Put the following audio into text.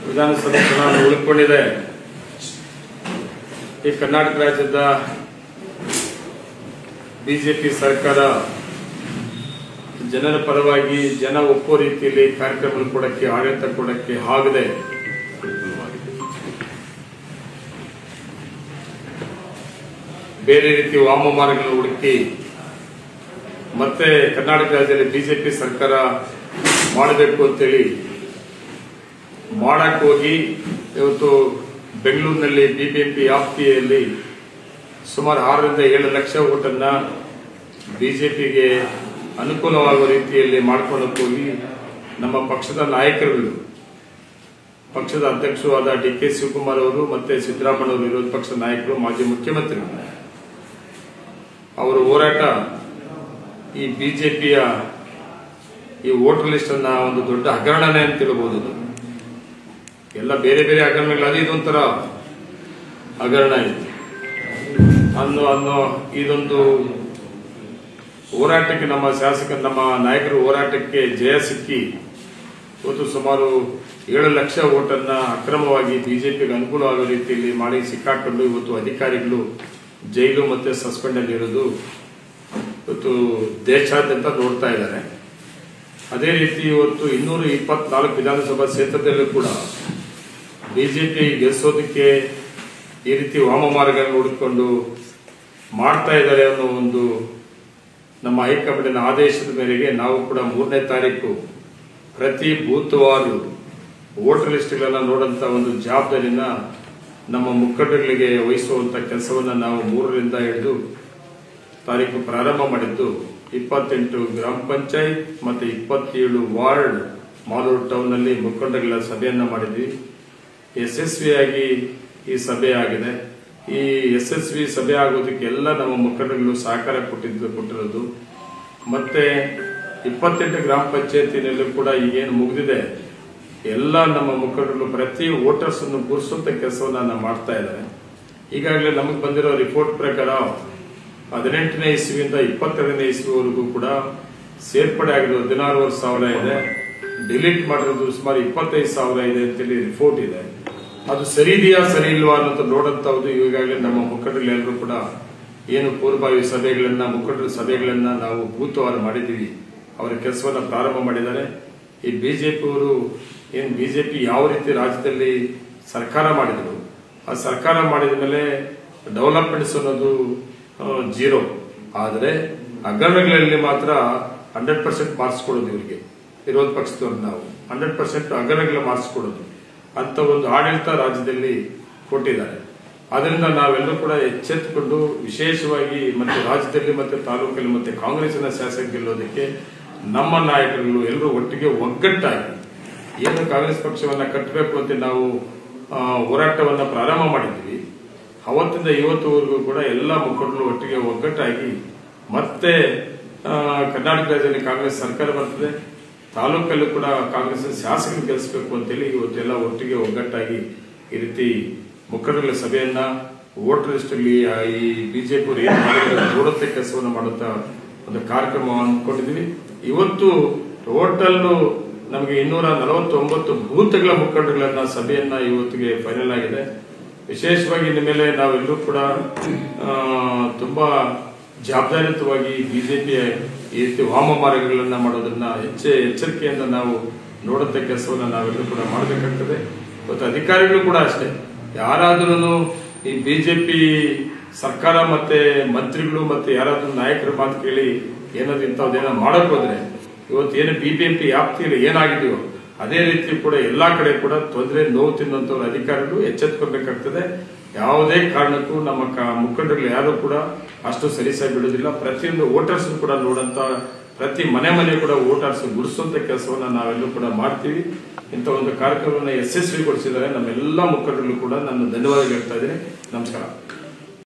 ವಿಧಾನಸಭೆ ಚುನಾವಣೆ ಉಳ್ಕೊಂಡಿದೆ ಈ ಕರ್ನಾಟಕ ರಾಜ್ಯದ ಬಿಜೆಪಿ ಸರ್ಕಾರ ಜನರ ಪರವಾಗಿ ಜನ ಒಪ್ಪೋ ರೀತಿಯಲ್ಲಿ ಕಾರ್ಯಕ್ರಮ ಕೊಡಕ್ಕೆ ಆಡಳಿತ ಕೊಡಕ್ಕೆ ಆಗದೆ ಬೇರೆ ರೀತಿ ವಾಮಮಾರ್ಗಗಳನ್ನು ಹುಡುಕಿ ಮತ್ತೆ ಕರ್ನಾಟಕ ರಾಜ್ಯದಲ್ಲಿ ಬಿಜೆಪಿ ಸರ್ಕಾರ ಮಾಡಬೇಕು ಅಂತೇಳಿ ಮಾಡಕ್ ಹೋಗಿ ಇವತ್ತು ಬೆಂಗಳೂರಿನಲ್ಲಿ ಬಿಬಿಎಂಪಿ ವ್ಯಾಪ್ತಿಯಲ್ಲಿ ಸುಮಾರು ಆರರಿಂದ ಏಳು ಲಕ್ಷ ಓಟನ್ನ ಬಿಜೆಪಿಗೆ ಅನುಕೂಲವಾಗುವ ರೀತಿಯಲ್ಲಿ ಮಾಡ್ಕೊಂಡು ಹೋಗಿ ನಮ್ಮ ಪಕ್ಷದ ನಾಯಕರುಗಳು ಪಕ್ಷದ ಅಧ್ಯಕ್ಷರು ಆದ ಡಿ ಕೆ ಶಿವಕುಮಾರ್ ಅವರು ಮತ್ತೆ ಸಿದ್ದರಾಮಯ್ಯ ಅವರು ವಿರೋಧ ಪಕ್ಷದ ನಾಯಕರು ಮಾಜಿ ಮುಖ್ಯಮಂತ್ರಿಗಳು ಅವರ ಹೋರಾಟ ಈ ಬಿಜೆಪಿಯ ಈ ವೋಟರ್ ಲಿಸ್ಟ್ ಅನ್ನ ಒಂದು ದೊಡ್ಡ ಹಗರಣನೆ ಅಂತ ತಿಳ್ಬಹುದು ಇದು. ಎಲ್ಲ ಬೇರೆ ಬೇರೆ ಹಗರಣಗಳು ಇದೊಂಥರ ಹಗರಣ ಇದೆ ಅನ್ನೋ ಅನ್ನೋ ಇದೊಂದು ಹೋರಾಟಕ್ಕೆ ನಮ್ಮ ಶಾಸಕ ನಮ್ಮ ನಾಯಕರ ಹೋರಾಟಕ್ಕೆ ಜಯ ಸಿಕ್ಕಿ ಇವತ್ತು ಸುಮಾರು ಏಳು ಲಕ್ಷ ಓಟನ್ನ ಅಕ್ರಮವಾಗಿ ಬಿಜೆಪಿಗೆ ಅನುಕೂಲವಾಗುವ ರೀತಿಯಲ್ಲಿ ಮಾಡಿ ಸಿಕ್ಕಾಕೊಂಡು ಇವತ್ತು ಅಧಿಕಾರಿಗಳು ಜೈಲು ಮತ್ತೆ ಸಸ್ಪೆಂಡ್ ಅಲ್ಲಿ ಇರೋದು ಇವತ್ತು ದೇಶಾದ್ಯಂತ ನೋಡ್ತಾ ಇದ್ದಾರೆ ಅದೇ ರೀತಿ ಇವತ್ತು ಇನ್ನೂರ ಇಪ್ಪತ್ನಾಲ್ಕು ವಿಧಾನಸಭಾ ಕ್ಷೇತ್ರದಲ್ಲೂ ಕೂಡ ಬಿಜೆಪಿ ಗೆಲ್ಲಿಸೋದಕ್ಕೆ ಈ ರೀತಿ ವಾಮಮಾರ್ಗಗಳನ್ನು ಹುಡುಕೊಂಡು ಮಾಡ್ತಾ ಇದ್ದಾರೆ ಅನ್ನೋ ಒಂದು ನಮ್ಮ ಹೈಕಮಾಂಡಿನ ಆದೇಶದ ಮೇರೆಗೆ ನಾವು ಕೂಡ ಮೂರನೇ ತಾರೀಕು ಪ್ರತಿ ಬೂತ್ವಾರು ವೋಟರ್ ಲಿಸ್ಟ್ಗಳನ್ನ ನೋಡಂತ ಒಂದು ಜವಾಬ್ದಾರಿನ ನಮ್ಮ ಮುಖಂಡರುಗಳಿಗೆ ವಹಿಸುವಂತ ಕೆಲಸವನ್ನ ನಾವು ಮೂರರಿಂದ ಹಿಡಿದು ತಾರೀಕು ಪ್ರಾರಂಭ ಮಾಡಿದ್ದು ಇಪ್ಪತ್ತೆಂಟು ಗ್ರಾಮ ಪಂಚಾಯತ್ ಮತ್ತೆ ಇಪ್ಪತ್ತೇಳು ವಾರ್ಡ್ ಮಾಲೂರು ಟೌನ್ ನಲ್ಲಿ ಮುಖಂಡರುಗಳ ಸಭೆಯನ್ನ ಮಾಡಿದ್ವಿ ಯಶಸ್ವಿಯಾಗಿ ಈ ಸಭೆ ಆಗಿದೆ ಈ ಯಶಸ್ವಿ ಸಭೆ ಆಗೋದಕ್ಕೆ ಎಲ್ಲ ನಮ್ಮ ಮುಖಂಡರುಗಳು ಸಹಕಾರ ಕೊಟ್ಟಿದ್ದು ಕೊಟ್ಟಿರೋದು ಮತ್ತೆ ಇಪ್ಪತ್ತೆಂಟು ಗ್ರಾಮ ಪಂಚಾಯತಿನಲ್ಲೂ ಕೂಡ ಈಗೇನು ಮುಗಿದಿದೆ ಎಲ್ಲ ನಮ್ಮ ಮುಖಂಡರು ಪ್ರತಿ ವೋಟರ್ಸ್ ಅನ್ನು ಗುರುಸುವಂತ ಕೆಲಸವನ್ನ ನಾವು ಮಾಡ್ತಾ ಇದ್ದಾರೆ ಈಗಾಗಲೇ ನಮಗೆ ಬಂದಿರೋ ರಿಪೋರ್ಟ್ ಪ್ರಕಾರ ಹದಿನೆಂಟನೇ ಇಸ್ವಿಯಿಂದ ಇಪ್ಪತ್ತೆರಡನೇ ಇಸ್ವಿವರೆಗೂ ಕೂಡ ಸೇರ್ಪಡೆ ಆಗಿರೋ ಹದಿನಾರೂವರೆ ಸಾವಿರ ಇದೆ ಡಿಲೀಟ್ ಮಾಡಿರೋದು ಸುಮಾರು ಇಪ್ಪತ್ತೈದು ಸಾವಿರ ಇದೆ ಅಂತೇಳಿ ರಿಪೋರ್ಟ್ ಇದೆ ಅದು ಸರಿ ಇದೆಯಾ ಸರಿ ಇಲ್ವಾ ಅನ್ನೋದು ನೋಡಂತದ್ದು ಈಗಾಗಲೇ ನಮ್ಮ ಮುಖಂಡರೆಲ್ಲರೂ ಕೂಡ ಏನು ಪೂರ್ವಭಾವಿ ಸಭೆಗಳನ್ನ ಮುಖಂಡರ ಸಭೆಗಳನ್ನ ನಾವು ಬೂತ್ವಾರ ಮಾಡಿದ್ದೀವಿ ಅವರ ಕೆಲಸವನ್ನ ಪ್ರಾರಂಭ ಮಾಡಿದ್ದಾರೆ ಈ ಬಿಜೆಪಿ ಅವರು ಏನ್ ಬಿಜೆಪಿ ಯಾವ ರೀತಿ ರಾಜ್ಯದಲ್ಲಿ ಸರ್ಕಾರ ಮಾಡಿದ್ರು ಆ ಸರ್ಕಾರ ಮಾಡಿದ ಮೇಲೆ ಡೆವಲಪ್ಮೆಂಟ್ಸ್ ಅನ್ನೋದು ಜೀರೋ ಆದರೆ ಹಗರಣಗಳಲ್ಲಿ ಮಾತ್ರ ಹಂಡ್ರೆಡ್ ಪರ್ಸೆಂಟ್ ಮಾರ್ಕ್ಸ್ ಕೊಡೋದು ಇವರಿಗೆ ವಿರೋಧ ಪಕ್ಷದವ್ರು ನಾವು ಹಂಡ್ರೆಡ್ ಪರ್ಸೆಂಟ್ ಹಗರಣಗಳ ಮಾರ್ಕ್ಸ್ ಕೊಡೋದು ಅಂತ ಒಂದು ಆಡಳಿತ ರಾಜ್ಯದಲ್ಲಿ ಕೊಟ್ಟಿದ್ದಾರೆ ಅದರಿಂದ ನಾವೆಲ್ಲರೂ ಕೂಡ ಎಚ್ಚೆತ್ತುಕೊಂಡು ವಿಶೇಷವಾಗಿ ಮತ್ತೆ ರಾಜ್ಯದಲ್ಲಿ ಮತ್ತೆ ತಾಲೂಕಲ್ಲಿ ಮತ್ತೆ ಕಾಂಗ್ರೆಸ್ಸಿನ ಶಾಸಕ ಗೆಲ್ಲೋದಕ್ಕೆ ನಮ್ಮ ನಾಯಕರುಗಳು ಎಲ್ಲರೂ ಒಟ್ಟಿಗೆ ಒಗ್ಗಟ್ಟಾಗಿ ಏನು ಕಾಂಗ್ರೆಸ್ ಪಕ್ಷವನ್ನ ಕಟ್ಟಬೇಕು ಅಂತ ನಾವು ಆ, ಹೋರಾಟವನ್ನ ಪ್ರಾರಂಭ ಮಾಡಿದ್ವಿ ಅವತ್ತಿಂದ ಇವತ್ತುವರೆಗೂ ಕೂಡ ಎಲ್ಲ ಮುಖಂಡರು ಒಟ್ಟಿಗೆ ಒಗ್ಗಟ್ಟಾಗಿ ಮತ್ತೆ ಆ, ಕರ್ನಾಟಕ ರಾಜ್ಯದಲ್ಲಿ ಕಾಂಗ್ರೆಸ್ ಸರ್ಕಾರ ಬರ್ತದೆ ತಾಲೂಕಲ್ಲೂ ಕೂಡ ಕಾಂಗ್ರೆಸ್ ಶಾಸಕರು ಗೆಲ್ಲಿಸಬೇಕು ಅಂತೇಳಿ ಇವತ್ತೆಲ್ಲ ಒಟ್ಟಿಗೆ ಒಗ್ಗಟ್ಟಾಗಿ ಈ ರೀತಿ ಮುಖಂಡರ ಸಭೆಯನ್ನ ವೋಟರ್ ಲಿಸ್ಟ್ ಅಲ್ಲಿ ಆ, ಈ ಬಿಜೆಪಿ ಅವರು ಏನು ಮಾಡಿದ್ದಾರೆ ನೋಡುತ್ತೆ ಕೆಲಸವನ್ನು ಮಾಡುತ್ತಾ ಒಂದು ಕಾರ್ಯಕ್ರಮ ಅಂದ್ಕೊಂಡಿದ್ವಿ ಇವತ್ತು ಟೋಟಲ್ ನಮಗೆ ಇನ್ನೂರ ನಲವತ್ತೊಂಬತ್ತು ಬೂತ್ಗಳ ಮುಖಂಡರುಗಳನ್ನ ಸಭೆಯನ್ನ ಇವತ್ತಿಗೆ ಫೈನಲ್ ಆಗಿದೆ ವಿಶೇಷವಾಗಿ ಇನ್ನು ಮೇಲೆ ನಾವೆಲ್ಲರೂ ಕೂಡ ಆ, ತುಂಬಾ ಜವಾಬ್ದಾರಿಯುತವಾಗಿ ಬಿಜೆಪಿಯ ಈ ರೀತಿ ವಾಮ ಮಾರ್ಗಗಳನ್ನ ಮಾಡೋದನ್ನ ಹೆಚ್ಚೆ ಎಚ್ಚರಿಕೆಯಿಂದ ನಾವು ನೋಡುವಂತ ಕೆಲಸವನ್ನ ನಾವೆಲ್ಲರೂ ಕೂಡ ಮಾಡಬೇಕಾಗ್ತದೆ ಮತ್ತು ಅಧಿಕಾರಿಗಳು ಕೂಡ ಅಷ್ಟೇ ಯಾರಾದ್ರೂ ಈ ಬಿಜೆಪಿ ಸರ್ಕಾರ ಮತ್ತೆ ಮಂತ್ರಿಗಳು ಮತ್ತೆ ಯಾರಾದ್ರೂ ನಾಯಕರ ಮಾತು ಕೇಳಿ ಏನಾದ್ರು ಇಂಥದ್ದೇನೋ ಮಾಡಕ್ ಹೋದ್ರೆ ಇವತ್ತು ಏನು ಬಿಬಿಎಂಪಿ ವ್ಯಾಪ್ತಿಯಲ್ಲಿ ಏನಾಗಿದೆಯೋ ಅದೇ ರೀತಿ ಕೂಡ ಎಲ್ಲಾ ಕಡೆ ಕೂಡ ತೊಂದರೆ ನೋವು ತಿನ್ನುವಂತವ್ರ ಅಧಿಕಾರಿಗಳು ಎಚ್ಚೆತ್ಕೋಬೇಕಾಗ್ತದೆ ಯಾವುದೇ ಕಾರಣಕ್ಕೂ ನಮ್ಮ ಕ- ಮುಖಂಡರುಗಳು ಯಾರು ಕೂಡ ಅಷ್ಟು ಸರಿಸಾಗಿ ಬಿಡುವುದಿಲ್ಲ ಪ್ರತಿಯೊಂದು ವೋಟರ್ಸ್ ಕೂಡ ನೋಡಂತ ಪ್ರತಿ ಮನೆ ಮನೆ ಕೂಡ ವೋಟರ್ಸ್ ಗುಡಿಸುವಂತ ಕೆಲಸವನ್ನ ನಾವೆಲ್ಲರೂ ಕೂಡ ಮಾಡ್ತೀವಿ ಇಂಥ ಒಂದು ಕಾರ್ಯಕ್ರಮವನ್ನು ಯಶಸ್ವಿಗೊಳಿಸಿದ್ದಾರೆ ನಮ್ಮೆಲ್ಲ ಮುಖಂಡರು ಕೂಡ ನಾನು ಧನ್ಯವಾದ ಹೇಳ್ತಾ ಇದ್ದೀನಿ ನಮಸ್ಕಾರ